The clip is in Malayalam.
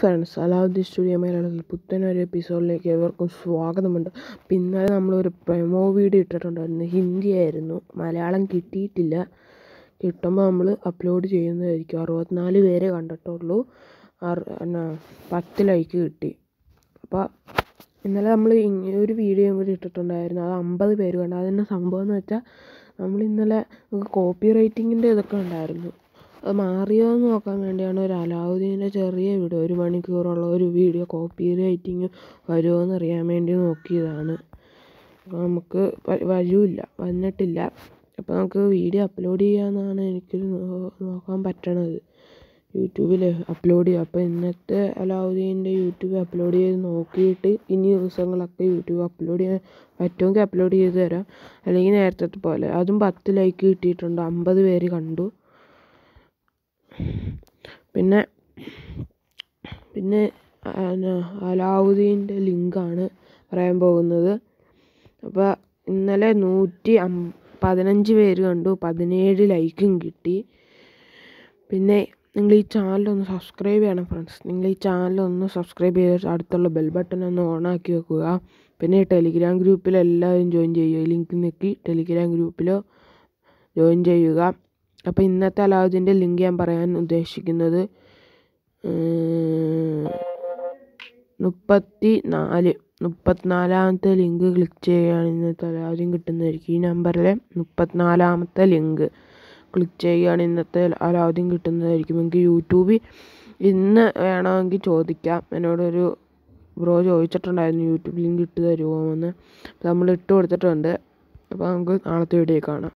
ഫ്രണ്ട്സ് അലാവുദ്ദീൻ സ്റ്റുഡിയോ മലയാളത്തിൽ പുത്തനൊരു എപ്പിസോഡിലേക്ക് ഏവർക്കും സ്വാഗതമുണ്ട് അപ്പം ഇന്നലെ നമ്മളൊരു പ്രൊമോ വീഡിയോ ഇട്ടിട്ടുണ്ടായിരുന്നു ഹിന്ദി ആയിരുന്നു മലയാളം കിട്ടിയിട്ടില്ല കിട്ടുമ്പോൾ നമ്മൾ അപ്ലോഡ് ചെയ്യുന്നതായിരിക്കും അറുപത്തിനാല് പേരെ കണ്ടിട്ടുള്ളൂ അറു എന്നാ പത്ത് ലൈക്ക് കിട്ടി അപ്പോൾ ഇന്നലെ നമ്മൾ ഒരു വീഡിയോയും കൂടി ഇട്ടിട്ടുണ്ടായിരുന്നു അത് അമ്പത് പേര് കണ്ടു അതിൻ്റെ സംഭവം എന്ന് വെച്ചാൽ നമ്മൾ ഇന്നലെ കോപ്പി റൈറ്റിങ്ങിൻ്റെ ഇതൊക്കെ ഉണ്ടായിരുന്നു അത് മാറിയോ എന്ന് നോക്കാൻ വേണ്ടിയാണ് ഒരു അലാവുദ്ദീൻ്റെ ചെറിയ വീഡിയോ ഒരു മണിക്കൂറുള്ള ഒരു വീഡിയോ കോപ്പി റൈറ്റിങ് വരുമോ എന്ന് അറിയാൻ വേണ്ടി നോക്കിയതാണ് അപ്പോൾ നമുക്ക് വരില്ല വന്നിട്ടില്ല അപ്പോൾ നമുക്ക് വീഡിയോ അപ്ലോഡ് ചെയ്യാമെന്നാണ് എനിക്ക് നോക്കാൻ പറ്റണത് യൂട്യൂബിൽ അപ്ലോഡ് ചെയ്യാം അപ്പോൾ ഇന്നത്തെ അലാവുദ്ദീൻ്റെ യൂട്യൂബിൽ അപ്ലോഡ് ചെയ്ത് നോക്കിയിട്ട് ഇനി ദിവസങ്ങളൊക്കെ യൂട്യൂബ് അപ്ലോഡ് ചെയ്യാൻ പറ്റുമെങ്കിൽ അപ്ലോഡ് ചെയ്ത് തരാം അല്ലെങ്കിൽ നേരത്തെ പോലെ അതും പത്ത് ലൈക്ക് കിട്ടിയിട്ടുണ്ട് അമ്പത് പേര് കണ്ടു പിന്നെ പിന്നെ അലാവുദ്ദീൻ്റെ ലിങ്കാണ് പറയാൻ പോകുന്നത് അപ്പോൾ ഇന്നലെ നൂറ്റി അം പതിനഞ്ച് പേര് കണ്ടു പതിനേഴ് ലൈക്കും കിട്ടി പിന്നെ നിങ്ങൾ ഈ ചാനലൊന്ന് സബ്സ്ക്രൈബ് ചെയ്യണം ഫ്രണ്ട്സ് നിങ്ങൾ ഈ ചാനലൊന്ന് സബ്സ്ക്രൈബ് ചെയ്ത് അടുത്തുള്ള ബെൽ ബട്ടൺ ഒന്ന് ഓണാക്കി വെക്കുക പിന്നെ ടെലിഗ്രാം ഗ്രൂപ്പിൽ എല്ലാവരും ജോയിൻ ചെയ്യുക ലിങ്ക് ഞെക്കി ടെലിഗ്രാം ഗ്രൂപ്പിൽ ജോയിൻ ചെയ്യുക അപ്പോൾ ഇന്നത്തെ അലാവുദ്ദീൻ്റെ ലിങ്ക് ഞാൻ പറയാൻ ഉദ്ദേശിക്കുന്നത് മുപ്പത്തി നാല് മുപ്പത്തിനാലാമത്തെ ലിങ്ക് ക്ലിക്ക് ചെയ്യുകയാണ് ഇന്നത്തെ അലാവുദ്ദീൻ കിട്ടുന്നതായിരിക്കും ഈ നമ്പറിൽ മുപ്പത്തിനാലാമത്തെ ലിങ്ക് ക്ലിക്ക് ചെയ്യുകയാണ് ഇന്നത്തെ അലാവുദ്ദീൻ കിട്ടുന്നതായിരിക്കും എനിക്ക് യൂട്യൂബിൽ ഇന്ന് വേണമെങ്കിൽ ചോദിക്കാം എന്നോടൊരു ബ്രോ ചോദിച്ചിട്ടുണ്ടായിരുന്നു യൂട്യൂബ് ലിങ്ക് ഇട്ട് തരുമോ എന്ന് നമ്മൾ ഇട്ട് കൊടുത്തിട്ടുണ്ട് അപ്പോൾ നമുക്ക് നാളത്തെ വീഡിയോ കാണാം